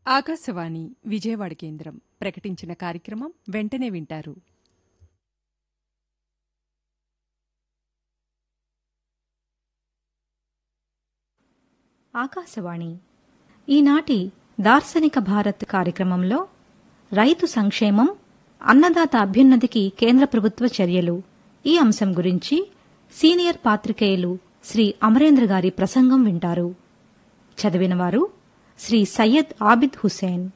ఆకాశవాణి విజయవాడ కేంద్రం ప్రకటించిన కార్యక్రమం వెంటనే వింటారు ఆకాశవాణి ఈనాటి దార్శనిక భారత్ కార్యక్రమంలో రైతు సంక్షేమం అన్నదాత అభ్యున్నతికి కేంద్ర ప్రభుత్వ చర్యలు ఈ అంశం గురించి సీనియర్ పాత్రికేయులు శ్రీ అమరేంద్ర గారి ప్రసంగం వింటారు చదివినవారు శ్రీ సయ్యద్ ఆబిద్ హుసేన్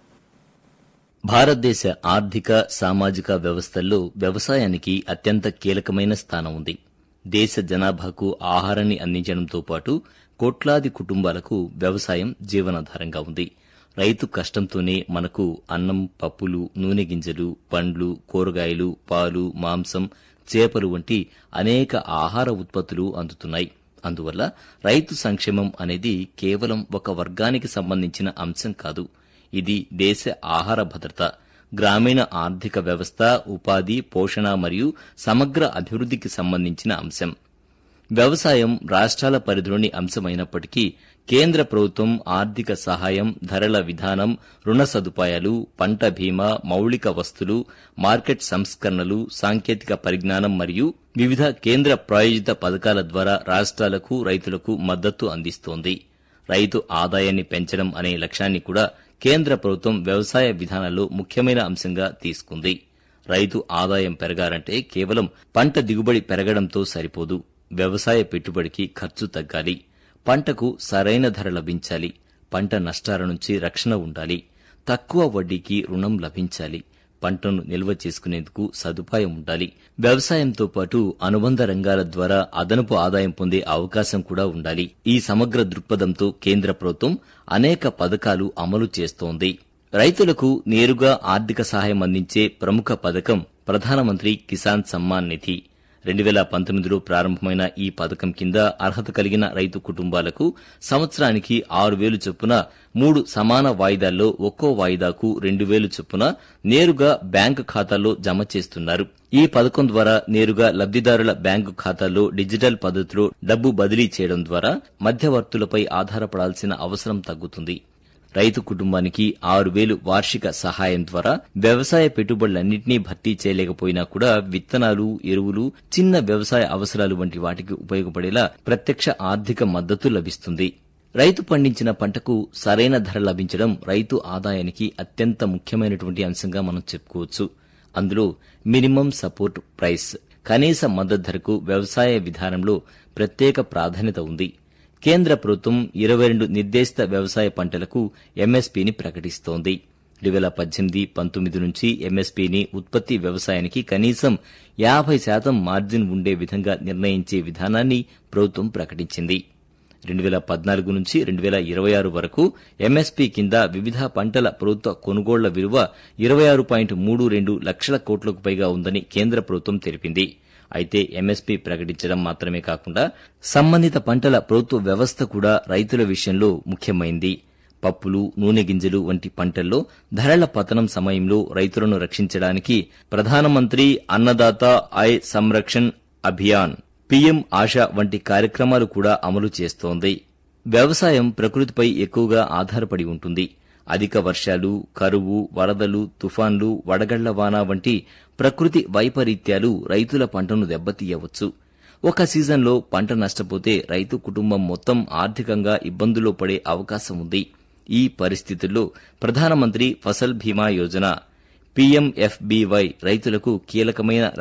భారతదేశ ఆర్థిక సామాజిక వ్యవస్థల్లో వ్యవసాయానికి అత్యంత కీలకమైన స్థానం ఉంది దేశ జనాభాకు ఆహారాన్ని అందించడంతో పాటు కోట్లాది కుటుంబాలకు వ్యవసాయం జీవనాధారంగా ఉంది రైతు కష్టంతోనే మనకు అన్నం పప్పులు నూనె గింజలు పండ్లు కూరగాయలు పాలు మాంసం చేపలు వంటి అనేక ఆహార ఉత్పత్తులు అందుతున్నాయి అందువల్ల రైతు సంక్షేమం అనేది కేవలం ఒక వర్గానికి సంబంధించిన అంశం కాదు ఇది దేశ ఆహార భద్రత గ్రామీణ ఆర్థిక వ్యవస్థ ఉపాధి పోషణ మరియు సమగ్ర అభివృద్ధికి సంబంధించిన అంశం వ్యవసాయం రాష్ట్రాల పరిధిలోని అంశమైనప్పటికీ కేంద్ర ప్రభుత్వం ఆర్థిక సహాయం ధరల విధానం రుణ సదుపాయాలు పంట బీమా మౌలిక వస్తులు మార్కెట్ సంస్కరణలు సాంకేతిక పరిజ్ఞానం మరియు వివిధ కేంద్ర ప్రాయోజిత పథకాల ద్వారా రాష్ట్రాలకు రైతులకు మద్దతు అందిస్తోంది రైతు ఆదాయాన్ని పెంచడం అనే లక్ష్యాన్ని కూడా కేంద్ర ప్రభుత్వం వ్యవసాయ విధానాల్లో ముఖ్యమైన అంశంగా తీసుకుంది రైతు ఆదాయం పెరగాలంటే కేవలం పంట దిగుబడి పెరగడంతో సరిపోదు వ్యవసాయ పెట్టుబడికి ఖర్చు తగ్గాలి పంటకు సరైన ధర లభించాలి పంట నష్టాల నుంచి రక్షణ ఉండాలి తక్కువ వడ్డీకి రుణం లభించాలి పంటను నిల్వ చేసుకునేందుకు సదుపాయం ఉండాలి వ్యవసాయంతో పాటు అనుబంధ రంగాల ద్వారా అదనపు ఆదాయం పొందే అవకాశం కూడా ఉండాలి ఈ సమగ్ర దృక్పథంతో కేంద్ర ప్రభుత్వం అనేక పథకాలు అమలు చేస్తోంది రైతులకు నేరుగా ఆర్థిక సహాయం అందించే ప్రముఖ పథకం ప్రధానమంత్రి కిసాన్ సమ్మాన్ నిధి రెండు వేల పంతొమ్మిదిలో ప్రారంభమైన ఈ పథకం కింద అర్హత కలిగిన రైతు కుటుంబాలకు సంవత్సరానికి ఆరు వేలు చొప్పున మూడు సమాన వాయిదాల్లో ఒక్కో వాయిదాకు రెండు వేలు చొప్పున నేరుగా బ్యాంకు ఖాతాల్లో జమ చేస్తున్నారు ఈ పథకం ద్వారా నేరుగా లబ్దిదారుల బ్యాంకు ఖాతాల్లో డిజిటల్ పద్ధతిలో డబ్బు బదిలీ చేయడం ద్వారా మధ్యవర్తులపై ఆధారపడాల్సిన అవసరం తగ్గుతుంది రైతు కుటుంబానికి ఆరు వేలు వార్షిక సహాయం ద్వారా వ్యవసాయ పెట్టుబడులన్నింటినీ భర్తీ చేయలేకపోయినా కూడా విత్తనాలు ఎరువులు చిన్న వ్యవసాయ అవసరాలు వంటి వాటికి ఉపయోగపడేలా ప్రత్యక్ష ఆర్థిక మద్దతు లభిస్తుంది రైతు పండించిన పంటకు సరైన ధర లభించడం రైతు ఆదాయానికి అత్యంత ముఖ్యమైనటువంటి అంశంగా మనం చెప్పుకోవచ్చు అందులో మినిమం సపోర్ట్ ప్రైస్ కనీస మద్దతు ధరకు వ్యవసాయ విధానంలో ప్రత్యేక ప్రాధాన్యత ఉంది కేంద్ర ప్రభుత్వం ఇరవై రెండు నిర్దేశిత వ్యవసాయ పంటలకు ఎంఎస్పీని ప్రకటిస్తోంది రెండు వేల పద్దెనిమిది పంతొమ్మిది నుంచి ఎంఎస్పీని ఉత్పత్తి వ్యవసాయానికి కనీసం యాభై శాతం మార్జిన్ ఉండే విధంగా నిర్ణయించే విధానాన్ని ప్రభుత్వం ప్రకటించింది రెండు వేల పద్నాలుగు నుంచి రెండు వేల ఇరవై ఆరు వరకు ఎంఎస్పీ కింద వివిధ పంటల ప్రభుత్వ కొనుగోళ్ల విలువ ఇరవై ఆరు పాయింట్ మూడు రెండు లక్షల కోట్లకు పైగా ఉందని కేంద్ర ప్రభుత్వం తెలిపింది అయితే ఎంఎస్పీ ప్రకటించడం మాత్రమే కాకుండా సంబంధిత పంటల ప్రభుత్వ వ్యవస్థ కూడా రైతుల విషయంలో ముఖ్యమైంది పప్పులు నూనె గింజలు వంటి పంటల్లో ధరల పతనం సమయంలో రైతులను రక్షించడానికి ప్రధానమంత్రి అన్నదాత ఆయ్ సంరక్షణ్ అభియాన్ పీఎం ఆశా వంటి కార్యక్రమాలు కూడా అమలు చేస్తోంది వ్యవసాయం ప్రకృతిపై ఎక్కువగా ఆధారపడి ఉంటుంది అధిక వర్షాలు కరువు వరదలు తుఫాన్లు వడగళ్ల వాన వంటి ప్రకృతి వైపరీత్యాలు రైతుల పంటను దెబ్బతీయవచ్చు ఒక సీజన్లో పంట నష్టపోతే రైతు కుటుంబం మొత్తం ఆర్థికంగా ఇబ్బందుల్లో పడే అవకాశం ఉంది ఈ పరిస్థితుల్లో ప్రధానమంత్రి ఫసల్ బీమా యోజన పీఎంఎఫ్బీవై రైతులకు కీలకమైన